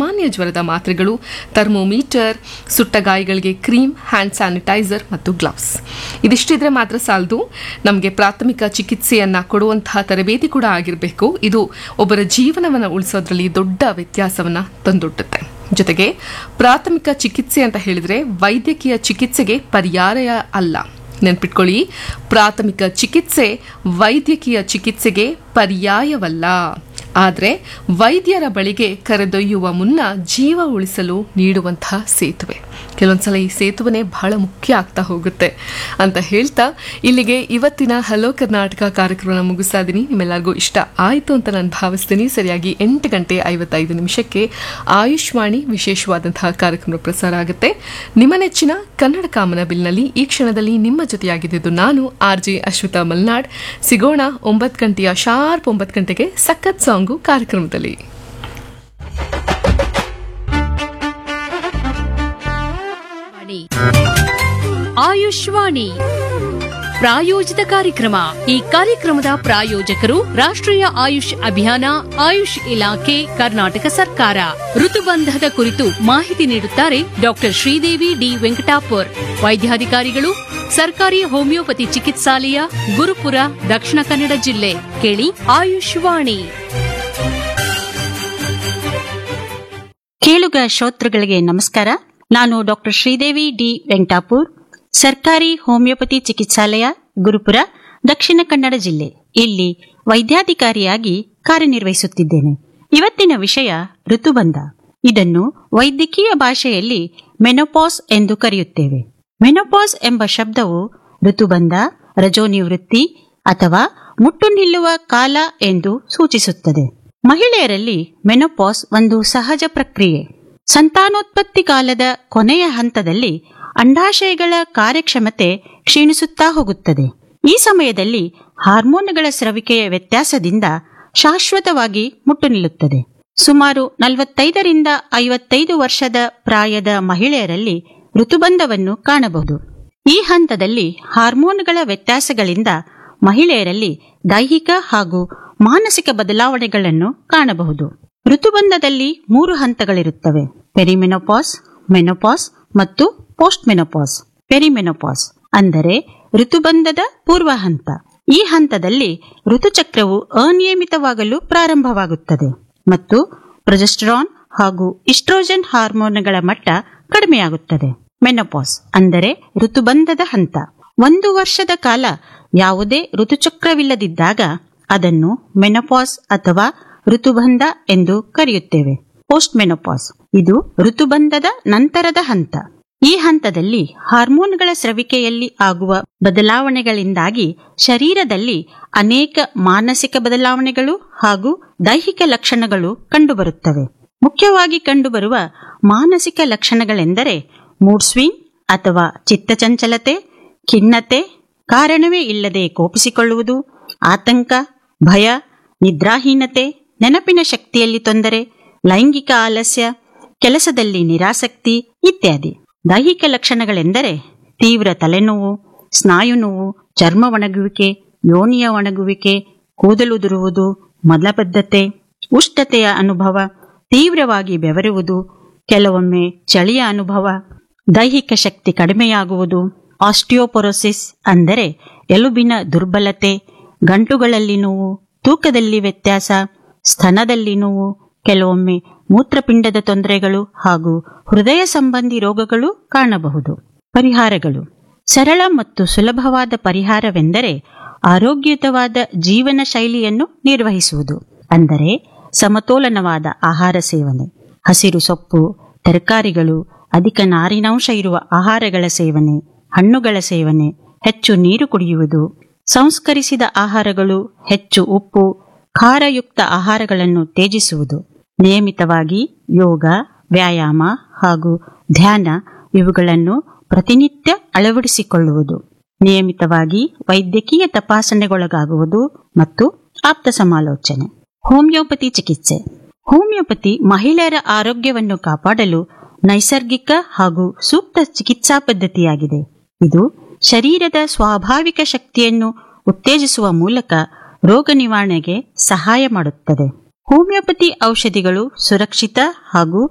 ಸಾಮಾನ್ಯ ಜ್ವರದ ಮಾತ್ರೆಗಳು ಥರ್ಮೋಮೀಟರ್ ಸುಟ್ಟ ಗಾಯಗಳಿಗೆ ಕ್ರೀಮ್ ಹ್ಯಾಂಡ್ ಸ್ಯಾನಿಟೈಸರ್ ಮತ್ತು ಗ್ಲವ್ಸ್ ಇದಿಷ್ಟಿದ್ರೆ ಮಾತ್ರ ಸಾಲದು ನಮಗೆ ಪ್ರಾಥಮಿಕ ಚಿಕಿತ್ಸೆಯನ್ನ ಕೊಡುವಂತಹ ತರಬೇತಿ ಕೂಡ ಆಗಿರಬೇಕು ಇದು ಒಬ್ಬರ ಜೀವನವನ್ನು ಉಳಿಸೋದ್ರಲ್ಲಿ ದೊಡ್ಡ ವ್ಯತ್ಯಾಸವನ್ನ ತಂದೊಡ್ಡುತ್ತೆ ಜೊತೆಗೆ ಪ್ರಾಥಮಿಕ ಚಿಕಿತ್ಸೆ ಅಂತ ಹೇಳಿದ್ರೆ ವೈದ್ಯಕೀಯ ಚಿಕಿತ್ಸೆಗೆ ಪರ್ಯಾಯ ಅಲ್ಲ ನೆನ್ಪಿಟ್ಕೊಳ್ಳಿ ಪ್ರಾಥಮಿಕ ಚಿಕಿತ್ಸೆ ವೈದ್ಯಕೀಯ ಚಿಕಿತ್ಸೆಗೆ ಪರ್ಯಾಯವಲ್ಲ ಆದರೆ ವೈದ್ಯರ ಬಳಿಗೆ ಕರೆದೊಯ್ಯುವ ಮುನ್ನ ಜೀವ ಉಳಿಸಲು ನೀಡುವಂತಹ ಸೇತುವೆ ಕೆಲವೊಂದ್ಸಲ ಈ ಸೇತುವೆನೇ ಬಹಳ ಮುಖ್ಯ ಆಗ್ತಾ ಹೋಗುತ್ತೆ ಅಂತ ಹೇಳ್ತಾ ಇಲ್ಲಿಗೆ ಇವತ್ತಿನ ಹಲೋ ಕರ್ನಾಟಕ ಕಾರ್ಯಕ್ರಮ ಮುಗಿಸ್ತಾ ಇದ್ದೀನಿ ನಿಮ್ಮೆಲ್ಲರಿಗೂ ಇಷ್ಟ ಆಯಿತು ಅಂತ ನಾನು ಭಾವಿಸ್ತೀನಿ ಸರಿಯಾಗಿ ಎಂಟು ಗಂಟೆ ಐವತ್ತೈದು ನಿಮಿಷಕ್ಕೆ ಆಯುಷ್ವಾಣಿ ವಿಶೇಷವಾದಂತಹ ಕಾರ್ಯಕ್ರಮ ಪ್ರಸಾರ ಆಗುತ್ತೆ ನಿಮ್ಮ ನೆಚ್ಚಿನ ಕನ್ನಡ ಕಾಮನ ಬಿಲ್ನಲ್ಲಿ ಈ ಕ್ಷಣದಲ್ಲಿ ನಿಮ್ಮ ಜೊತೆಯಾಗಿದ್ದು ನಾನು ಆರ್ ಜೆ ಅಶ್ವಿತಾ ಮಲ್ನಾಡ್ ಸಿಗೋಣ ಒಂಬತ್ತು ಗಂಟೆಯ ಶಾರ್ಪ್ ಒಂಬತ್ತು ಗಂಟೆಗೆ ಸಖತ್ ಸಾಂಗು ಕಾರ್ಯಕ್ರಮದಲ್ಲಿ ವಾಣಿ. ಆಯುಷ್ವಾಣಿ ಪ್ರಾಯೋಜಿತ ಕಾರ್ಯಕ್ರಮ ಈ ಕಾರ್ಯಕ್ರಮದ ಪ್ರಾಯೋಜಕರು ರಾಷ್ಟ್ರೀಯ ಆಯುಷ್ ಅಭಿಯಾನ ಆಯುಷ್ ಇಲಾಖೆ ಕರ್ನಾಟಕ ಸರ್ಕಾರ ಋತುಬಂಧದ ಕುರಿತು ಮಾಹಿತಿ ನೀಡುತ್ತಾರೆ ಡಾಕ್ಟರ್ ಶ್ರೀದೇವಿ ಡಿ ವೆಂಕಟಾಪುರ್ ವೈದ್ಯಾಧಿಕಾರಿಗಳು ಸರ್ಕಾರಿ ಹೋಮಿಯೋಪತಿ ಚಿಕಿತ್ಸಾಲಯ ಗುರುಪುರ ದಕ್ಷಿಣ ಕನ್ನಡ ಜಿಲ್ಲೆ ಕೇಳಿ ಆಯುಷ್ವಾಣಿ ಕೇಳುಗ ಶ್ರೋತೃಗಳಿಗೆ ನಮಸ್ಕಾರ ನಾನು ಡಾಕ್ಟರ್ ಶ್ರೀದೇವಿ ಡಿ ವೆಂಕಟಾಪುರ್ ಸರ್ಕಾರಿ ಹೋಮಿಯೋಪತಿ ಚಿಕಿತ್ಸಾಲಯ ಗುರುಪುರ ದಕ್ಷಿಣ ಕನ್ನಡ ಜಿಲ್ಲೆ ಇಲ್ಲಿ ವೈದ್ಯಾಧಿಕಾರಿಯಾಗಿ ಕಾರ್ಯನಿರ್ವಹಿಸುತ್ತಿದ್ದೇನೆ ಇವತ್ತಿನ ವಿಷಯ ಋತುಬಂಧ ಇದನ್ನು ವೈದ್ಯಕೀಯ ಭಾಷೆಯಲ್ಲಿ ಮೆನೋಪಾಸ್ ಎಂದು ಕರೆಯುತ್ತೇವೆ ಮೆನೋಪಾಸ್ ಎಂಬ ಶಬ್ದವು ಋತುಬಂಧ ರಜೋನಿವೃತ್ತಿ ಅಥವಾ ಮುಟ್ಟು ನಿಲ್ಲುವ ಕಾಲ ಎಂದು ಸೂಚಿಸುತ್ತದೆ ಮಹಿಳೆಯರಲ್ಲಿ ಮೆನೋಪಾಸ್ ಒಂದು ಸಹಜ ಪ್ರಕ್ರಿಯೆ ಸಂತಾನೋತ್ಪತ್ತಿ ಕಾಲದ ಕೊನೆಯ ಹಂತದಲ್ಲಿ ಅಂಡಾಶಯಗಳ ಕಾರ್ಯಕ್ಷಮತೆ ಕ್ಷೀಣಿಸುತ್ತಾ ಹೋಗುತ್ತದೆ ಈ ಸಮಯದಲ್ಲಿ ಹಾರ್ಮೋನುಗಳ ಸ್ರವಿಕೆಯ ವ್ಯತ್ಯಾಸದಿಂದ ಶಾಶ್ವತವಾಗಿ ಮುಟ್ಟು ನಿಲ್ಲುತ್ತದೆ ಸುಮಾರು ನಲವತ್ತೈದರಿಂದ ಐವತ್ತೈದು ವರ್ಷದ ಪ್ರಾಯದ ಮಹಿಳೆಯರಲ್ಲಿ ಋತುಬಂಧವನ್ನು ಕಾಣಬಹುದು ಈ ಹಂತದಲ್ಲಿ ಹಾರ್ಮೋನುಗಳ ವ್ಯತ್ಯಾಸಗಳಿಂದ ಮಹಿಳೆಯರಲ್ಲಿ ದೈಹಿಕ ಹಾಗೂ ಮಾನಸಿಕ ಬದಲಾವಣೆಗಳನ್ನು ಕಾಣಬಹುದು ಋತುಬಂಧದಲ್ಲಿ ಮೂರು ಹಂತಗಳಿರುತ್ತವೆ ಪೆರಿಮೆನೋಪಾಸ್ ಮೆನೋಪಾಸ್ ಮತ್ತು ಪೋಸ್ಟ್ ಮೆನೋಪಾಸ್ ಪೆರಿಮೆನೋಪಾಸ್ ಅಂದರೆ ಋತುಬಂಧದ ಪೂರ್ವ ಹಂತ ಈ ಹಂತದಲ್ಲಿ ಋತುಚಕ್ರವು ಅನಿಯಮಿತವಾಗಲು ಪ್ರಾರಂಭವಾಗುತ್ತದೆ ಮತ್ತು ಪ್ರೊಜೆಸ್ಟರಾನ್ ಹಾಗೂ ಇಸ್ಟ್ರೋಜನ್ ಹಾರ್ಮೋನ್ಗಳ ಮಟ್ಟ ಕಡಿಮೆಯಾಗುತ್ತದೆ ಮೆನೋಪಾಸ್ ಅಂದರೆ ಋತುಬಂಧದ ಹಂತ ಒಂದು ವರ್ಷದ ಕಾಲ ಯಾವುದೇ ಋತುಚಕ್ರವಿಲ್ಲದಿದ್ದಾಗ ಅದನ್ನು ಮೆನೋಪಾಸ್ ಅಥವಾ ಋತುಬಂಧ ಎಂದು ಕರೆಯುತ್ತೇವೆ ಪೋಸ್ಟ್ ಮೆನೋಪಾಸ್ ಇದು ಋತುಬಂಧದ ನಂತರದ ಹಂತ ಈ ಹಂತದಲ್ಲಿ ಹಾರ್ಮೋನ್ಗಳ ಸ್ರವಿಕೆಯಲ್ಲಿ ಆಗುವ ಬದಲಾವಣೆಗಳಿಂದಾಗಿ ಶರೀರದಲ್ಲಿ ಅನೇಕ ಮಾನಸಿಕ ಬದಲಾವಣೆಗಳು ಹಾಗೂ ದೈಹಿಕ ಲಕ್ಷಣಗಳು ಕಂಡುಬರುತ್ತವೆ ಮುಖ್ಯವಾಗಿ ಕಂಡುಬರುವ ಮಾನಸಿಕ ಲಕ್ಷಣಗಳೆಂದರೆ ಮೂಡ್ ಸ್ವಿಂಗ್ ಅಥವಾ ಚಿತ್ತಚಂಚಲತೆ ಖಿನ್ನತೆ ಕಾರಣವೇ ಇಲ್ಲದೆ ಕೋಪಿಸಿಕೊಳ್ಳುವುದು ಆತಂಕ ಭಯ ನಿದ್ರಾಹೀನತೆ ನೆನಪಿನ ಶಕ್ತಿಯಲ್ಲಿ ತೊಂದರೆ ಲೈಂಗಿಕ ಆಲಸ್ಯ ಕೆಲಸದಲ್ಲಿ ನಿರಾಸಕ್ತಿ ಇತ್ಯಾದಿ ದೈಹಿಕ ಲಕ್ಷಣಗಳೆಂದರೆ ತೀವ್ರ ತಲೆನೋವು ಸ್ನಾಯು ನೋವು ಚರ್ಮ ಒಣಗುವಿಕೆ ಯೋನಿಯ ಒಣಗುವಿಕೆ ಕೂದಲುದುರುವುದು ಮಲಬದ್ಧತೆ ಉಷ್ಣತೆಯ ಅನುಭವ ತೀವ್ರವಾಗಿ ಬೆವರುವುದು ಕೆಲವೊಮ್ಮೆ ಚಳಿಯ ಅನುಭವ ದೈಹಿಕ ಶಕ್ತಿ ಕಡಿಮೆಯಾಗುವುದು ಆಸ್ಟಿಯೋಪೊರೋಸಿಸ್ ಅಂದರೆ ಎಲುಬಿನ ದುರ್ಬಲತೆ ಗಂಟುಗಳಲ್ಲಿ ನೋವು ತೂಕದಲ್ಲಿ ವ್ಯತ್ಯಾಸ ಸ್ತನದಲ್ಲಿ ನೋವು ಕೆಲವೊಮ್ಮೆ ಮೂತ್ರಪಿಂಡದ ತೊಂದರೆಗಳು ಹಾಗೂ ಹೃದಯ ಸಂಬಂಧಿ ರೋಗಗಳು ಕಾಣಬಹುದು ಪರಿಹಾರಗಳು ಸರಳ ಮತ್ತು ಸುಲಭವಾದ ಪರಿಹಾರವೆಂದರೆ ಆರೋಗ್ಯಯುತವಾದ ಜೀವನ ಶೈಲಿಯನ್ನು ನಿರ್ವಹಿಸುವುದು ಅಂದರೆ ಸಮತೋಲನವಾದ ಆಹಾರ ಸೇವನೆ ಹಸಿರು ಸೊಪ್ಪು ತರಕಾರಿಗಳು ಅಧಿಕ ನಾರಿನಾಂಶ ಇರುವ ಆಹಾರಗಳ ಸೇವನೆ ಹಣ್ಣುಗಳ ಸೇವನೆ ಹೆಚ್ಚು ನೀರು ಕುಡಿಯುವುದು ಸಂಸ್ಕರಿಸಿದ ಆಹಾರಗಳು ಹೆಚ್ಚು ಉಪ್ಪು ಖಾರಯುಕ್ತ ಆಹಾರಗಳನ್ನು ತ್ಯಜಿಸುವುದು ನಿಯಮಿತವಾಗಿ ಯೋಗ ವ್ಯಾಯಾಮ ಹಾಗೂ ಧ್ಯಾನ ಇವುಗಳನ್ನು ಪ್ರತಿನಿತ್ಯ ಅಳವಡಿಸಿಕೊಳ್ಳುವುದು ನಿಯಮಿತವಾಗಿ ವೈದ್ಯಕೀಯ ತಪಾಸಣೆಗೊಳಗಾಗುವುದು ಮತ್ತು ಆಪ್ತ ಸಮಾಲೋಚನೆ ಹೋಮಿಯೋಪತಿ ಚಿಕಿತ್ಸೆ ಹೋಮಿಯೋಪತಿ ಮಹಿಳೆಯರ ಆರೋಗ್ಯವನ್ನು ಕಾಪಾಡಲು ನೈಸರ್ಗಿಕ ಹಾಗೂ ಸೂಕ್ತ ಚಿಕಿತ್ಸಾ ಪದ್ಧತಿಯಾಗಿದೆ ಇದು ಶರೀರದ ಸ್ವಾಭಾವಿಕ ಶಕ್ತಿಯನ್ನು ಉತ್ತೇಜಿಸುವ ಮೂಲಕ ರೋಗ ನಿವಾರಣೆಗೆ ಸಹಾಯ ಮಾಡುತ್ತದೆ ಹೋಮಿಯೋಪತಿ ಔಷಧಿಗಳು ಸುರಕ್ಷಿತ ಹಾಗೂ